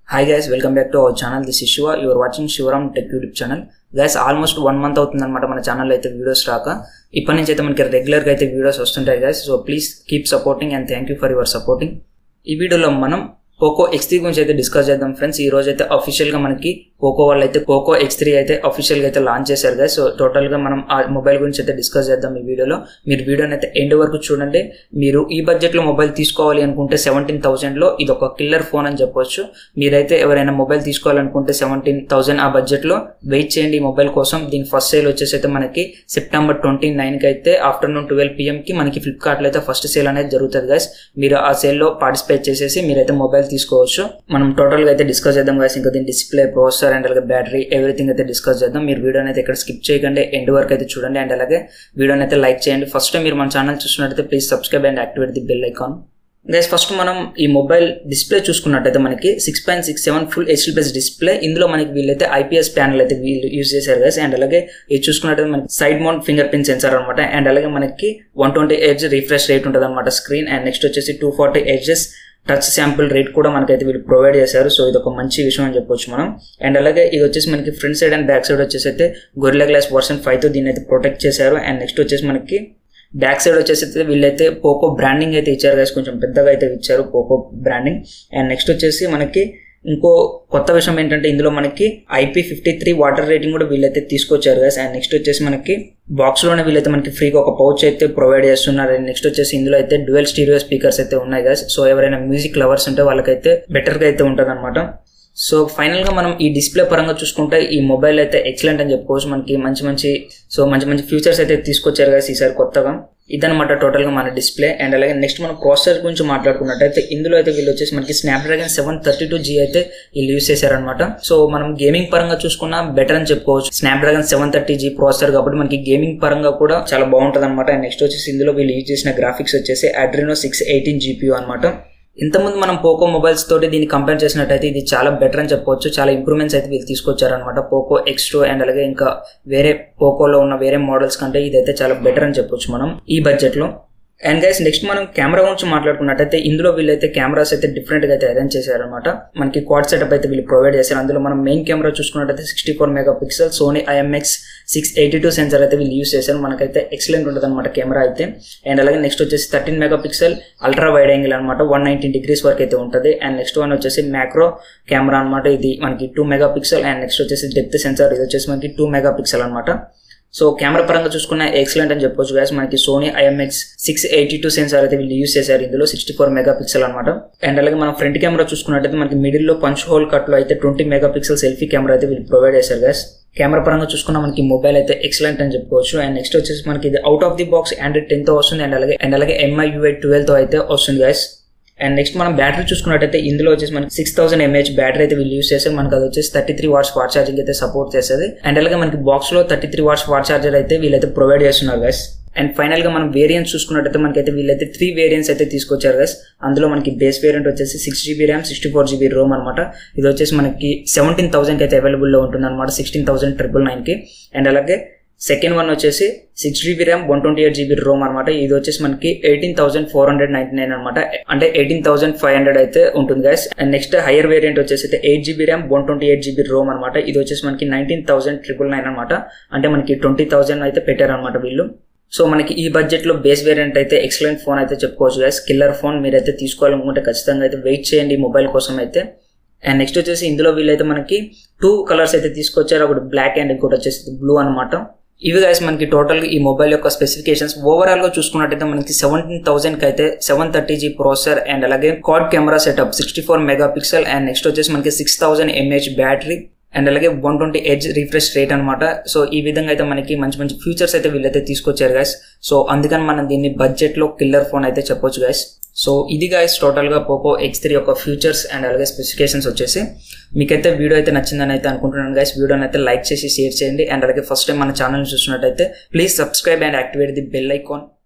hi guys welcome back to our channel this is Shiva your watching Sivaram tech YouTube channel guys almost one month అవుతుంది అనమాట మన channel అయితే videos రాక ఇప్పటి నుంచి అయితే మనకి రెగ్యులర్గా అయితే వీడియోస్ వస్తుంటాయి guys so please keep supporting and thank you for your supporting ఈ వీడియోలో మనం పోకో ఎక్స్ త్రీ గురించి అయితే డిస్కస్ చేద్దాం ఫ్రెండ్స్ ఈ రోజు అయితే అఫీషియల్ గా మనకి పోకో వాళ్ళు అయితే పోకో ఎక్స్ త్రీ అయితే అఫీషియల్ గా అయితే లాంచ్ చేశారు కదా సో టోటల్ గా మనం ఆ మొబైల్ గురించి అయితే డిస్కస్ చేద్దాం ఈ వీడియోలో మీరు వీడియోని అయితే ఎండ్ వరకు చూడండి మీరు ఈ బడ్జెట్ లో మొబైల్ తీసుకోవాలి అనుకుంటే సెవెంటీన్ థౌసండ్ లో ఇది ఒక కిల్లర్ ఫోన్ అని చెప్పొచ్చు మీరైతే ఎవరైనా మొబైల్ తీసుకోవాలనుకుంటే సెవెంటీన్ థౌసండ్ ఆ బడ్జెట్ లో వెయిట్ చేయండి ఈ మొబైల్ కోసం దీని ఫస్ట్ సేల్ వచ్చేసి అయితే మనకి సెప్టెంబర్ ట్వంటీ నైన్ కి అయితే ఆఫ్టర్నూన్ ట్వెల్వ్ పిఎం కి మనకి ఫ్లిప్కార్ట్ లో అయితే ఫస్ట్ సేల్ అనేది జరుగుతుంది గైస్ మీరు ఆ సేల్ లో పార్టిసిపేట్ చేసేసి మీరైతే మొబైల్ తీసుకోవచ్చు మనం టోటల్ గా అయితే డిస్కస్ చేద్దాం గైస్ ఇంకా దీని డిస్ప్లే ప్రాసెసర్ అండ్ అలాగే బ్యాటరీ ఎవ్రీథింగ్ అయితే డిస్కస్ చేద్దాం మీరు వీడియోని అయితే ఇక్కడ స్కిప్ చేయకండి ఎండ్ వరకు అయితే చూడండి అండ్ అలాగే వీడియోని అయితే లైక్ చేయండి ఫస్ట్ టైం మీరు మన ఛానల్ చూస్తున్నట్టయితే please subscribe and activate the bell icon guys first మనం ఈ మొబైల్ డిస్ప్లే చూసుకున్నట్టయితే మనకి six point six seven full HD plus display ఇందులో మనకి వీళ్ళైతే ఐపీఎస్ ప్యానల్ అయితే వీళ్ళు యూజ్ చేశారు గైస్ అండ్ అలాగే ఇది చూసుకున్నట్టయితే మనకి side mount finger print sensor అనమాట అండ్ అలాగే మనకి one twenty eight refresh rate ఉంటుంది అనమాట స్క్రీన్ అండ్ నెక్స్ట్ వచ్చేసి two forty hertz touch sample rate కూడా మనకైతే వీళ్ళు ప్రొవైడ్ చేశారు సో ఇది ఒక మంచి విషయం అని చెప్పొచ్చు మనం అండ్ అలాగే ఇది వచ్చేసి మనకి front side and back side వచ్చేసి అయితే గొరిలా గ్లాస్ వర్షన్ ఫైవ్ తో దీన్ని అయితే ప్రొటెక్ట్ చేశారు అండ్ నెక్స్ట్ వచ్చేసి మనకి బ్యాక్ సైడ్ వచ్చేసి అయితే వీళ్ళైతే పోకో బ్రాండింగ్ అయితే ఇచ్చారు గైస్ కొంచెం పెద్దగా అయితే ఇచ్చారు పోకో బ్రాండింగ్ అండ్ నెక్స్ట్ వచ్చేసి మనకి ఇంకో కొత్త విషయం ఏంటంటే ఇందులో మనకి IP fifty three water rating కూడా వీళ్ళైతే తీసుకొచ్చారు గైస్ అండ్ నెక్స్ట్ వచ్చేసి మనకి బాక్స్ లోనే వీళ్ళైతే మనకి ఫ్రీగా ఒక పౌచ్ అయితే ప్రొవైడ్ చేస్తున్నారు అండ్ నెక్స్ట్ వచ్చేసి ఇందులో అయితే డ్యువెల్ స్టీరియో స్పీకర్స్ అయితే ఉన్నాయి గైస్ సో ఎవరైనా మ్యూజిక్ లవర్స్ ఉంటే వాళ్ళకైతే బెటర్ గా అయితే ఉంటుంది అనమాట సో ఫైనల్ గా మనం ఈ డిస్ప్లే పరంగా చూసుకుంటే ఈ మొబైల్ అయితే ఎక్సలెంట్ అని చెప్పుకోవచ్చు మనకి మంచి మంచి సో మంచి మంచి ఫీచర్స్ అయితే తీసుకొచ్చారు కదా ఈసారి కొత్తగా ఇదనమాట టోటల్ గా మన డిస్ప్లే అండ్ అలాగే నెక్స్ట్ మనం ప్రాసెసర్ గురించి మాట్లాడుకున్నట్టయితే ఇందులో అయితే వీళ్ళు వచ్చేసి మనకి Snapdragon seven thirty two G అయితే వీళ్ళు యూస్ చేశారనమాట సో మనం గేమింగ్ పరంగా చూసుకున్నా బెటర్ అని చెప్పుకోవచ్చు Snapdragon seven thirty G processor కాబట్టి మనకి గేమింగ్ పరంగా కూడా చాలా బాగుంటుంది అనమాట అండ్ నెక్స్ట్ వచ్చేసి ఇందులో వీళ్ళు యూజ్ చేసిన గ్రాఫిక్స్ వచ్చేసి అడ్రినో సిక్స్ ఎయిటీన్ జీపీ అనమాట ఇంతకుముందు మనం పోకో మొబైల్స్ తోటి దీన్ని కంపేర్ చేసినట్టయితే ఇది చాలా బెటర్ అని చెప్పవచ్చు చాలా ఇంప్రూవ్మెంట్స్ అయితే వీళ్ళు తీసుకొచ్చారనమాట పోకో ఎక్స్ టూ అండ్ అలాగే ఇంకా వేరే పోకోలో ఉన్న వేరే మోడల్స్ కంటే ఇదైతే చాలా బెటర్ అని చెప్పొచ్చు మనం ఈ బడ్జెట్ లో అండ్ గైస్ నెక్స్ట్ మనం కెమెరా గురించి మాట్లాడుకున్నట్టయితే ఇందులో వీళ్ళైతే కెమెరాస్ అయితే డిఫరెంట్ గా అయితే అరేంజ్ చేశారనమాట మనకి క్వాడ్ సెటప్ అయితే వీళ్ళు ప్రొవైడ్ చేశారు అందులో మనం మెయిన్ కెమెరా చూసుకున్నట్టయితే sixty four mega pixel Sony IMX six eighty two sensor అయితే వీళ్ళు యూస్ చేశారు మనకైతే ఎక్సలెంట్ ఉంటుంది అనమాట కెమెరా అయితే అండ్ అలాగే నెక్స్ట్ వచ్చేసి thirteen mega pixel ultra wide angle అనమాట వన్ నైన్టీ డిగ్రీస్ వరకు అయితే ఉంటుంది అండ్ నెక్స్ట్ వన్ వచ్చేసి మ్యాక్రో కెమెరా అనమాట ఇది మనకి two mega pixel and next వచ్చేసి డెప్త్ సెన్సార్ ఇది వచ్చేసి మనకి టూ మెగా పిక్సెల్ అనమాట సో కెమెరా పరంగా చూసుకున్న ఎక్సలెంట్ అని చెప్పొచ్చు గాయస్ మనకి Sony IMX six eighty two sensor అయితే వీళ్ళు యూస్ చేశారు ఇందులో సిక్స్టీ ఫోర్ మెగా పిక్సెల్ అనమాట అండ్ అలాగే మనం ఫ్రంట్ కెమెరా చూసుకున్నట్టయితే మనకి మిడిల్ లో పంచ్ హోల్ కట్ లో అయితే twenty mega pixel selfie camera అయితే వీళ్ళు ప్రొవైడ్ చేశారు గాయస్ కెమెరా పరంగా చూసుకున్న మనకి మొబైల్ అయితే ఎక్సలెంట్ అని చెప్పుకోవచ్చు అండ్ నెక్స్ట్ వచ్చేసి మనకి ఇది out of the box Android ten తో వస్తుంది అండ్ అలాగే అండ్ అలాగే ఎంఐ యూఐ ట్వెల్వ్ తో అయితే వస్తుంది గాయస్ అండ్ నెక్స్ట్ మనం బ్యాటరీ చూసుకున్నట్టయితే ఇందులో వచ్చేసి మనకి సిక్స్ థౌసండ్ ఎంహెచ్ బ్యాటరీ అయితే వీళ్ళు యూస్ చేస్తే మనకి అది వచ్చేసి thirty three watts fast charging అయితే సపోర్ట్ చేస్తుంది అండ్ అలాగే మనకి బాక్స్ లో thirty three watts fast charger అయితే వీళ్ళైతే ప్రొవైడ్ చేస్తున్నారు గైస్ అండ్ ఫైనల్ గా మనం వేరియంట్స్ చూసుకున్నట్టయితే మనకైతే వీళ్ళైతే త్రీ వేరియంట్స్ అయితే తీసుకొచ్చారు గైస్ అందులో మనకి బేస్ వేరియంట్ వచ్చేసి six GB RAM sixty four GB ROM అనమాట ఇది వచ్చేసి మనకి సెవెంటీన్ థౌసండ్ అయితే అవైలబుల్ లో ఉంటుంది అనమాట సిక్స్టీన్ థౌసండ్ ట్రిపుల్ నైన్ కి అండ్ అలాగే సెకండ్ వన్ వచ్చేసి six GB RAM one twenty eight GB ROM అనమాట ఇది వచ్చేసి మనకి eighteen thousand four hundred ninety nine అనమాట అంటే ఎయిటీన్ థౌసండ్ ఫైవ్ హండ్రెడ్ అయితే ఉంటుంది guys and next higher variant వచ్చేసి అయితే eight GB RAM one twenty eight GB ROM అనమాట ఇది వచ్చేసి మనకి నైన్టీన్ థౌసండ్ ట్రిపుల్ నైన్ అనమాట అంటే మనకి ట్వంటీ థౌసండ్ అయితే పెట్టారనమాట వీళ్ళు సో మనకి ఈ బడ్జెట్ లో బేస్ వేరియంట్ అయితే ఎక్సలెంట్ ఫోన్ అయితే చెప్పుకోవచ్చు గైస్ కిల్లర్ ఫోన్ మీరైతే తీసుకోవాలనుకుంటే ఖచ్చితంగా అయితే వెయిట్ చేయండి మొబైల్ కోసం అయితే అండ్ నెక్స్ట్ వచ్చేసి ఇందులో వీళ్ళైతే మనకి టూ కలర్స్ అయితే తీసుకొచ్చారు ఒకటి బ్లాక్ అండ్ ఇంకోటి వచ్చేసి బ్లూ అనమాట ఇవి గైస్ మనకి టోటల్ ఈ మొబైల్ యొక్క స్పెసిఫికేషన్స్ ఓవరాల్ గా చూసుకున్నట్టయితే మనకి సెవెంటీన్ థౌసండ్ కి అయితే seven thirty G processor and అలాగే quad camera setup sixty four mega pixel and next వచ్చేసి మనకి six thousand mAh battery and అలాగే one twenty eight refresh rate అనమాట సో ఈ విధంగా అయితే మనకి మంచి మంచి ఫీచర్స్ అయితే వీళ్ళైతే తీసుకొచ్చారు గైస్ సో అందుకని మనం దీన్ని బడ్జెట్ లో కిల్లర్ ఫోన్ అయితే చెప్పొచ్చు గైస్ సో ఇది గైస్ టోటల్ గా పోకో ఎక్స్ త్రీ యొక్క ఫ్యూచర్స్ అండ్ అలాగే స్పెసిఫికేషన్స్ వచ్చేసి మీకైతే వీడియో అయితే నచ్చిందని అయితే అనుకుంటున్నాను గైస్ వీడియోని అయితే లైక్ చేసి షేర్ చేయండి అండ్ అలాగే ఫస్ట్ టైం మన ఛానల్ చూస్తున్నట్టయితే please subscribe and activate the bell icon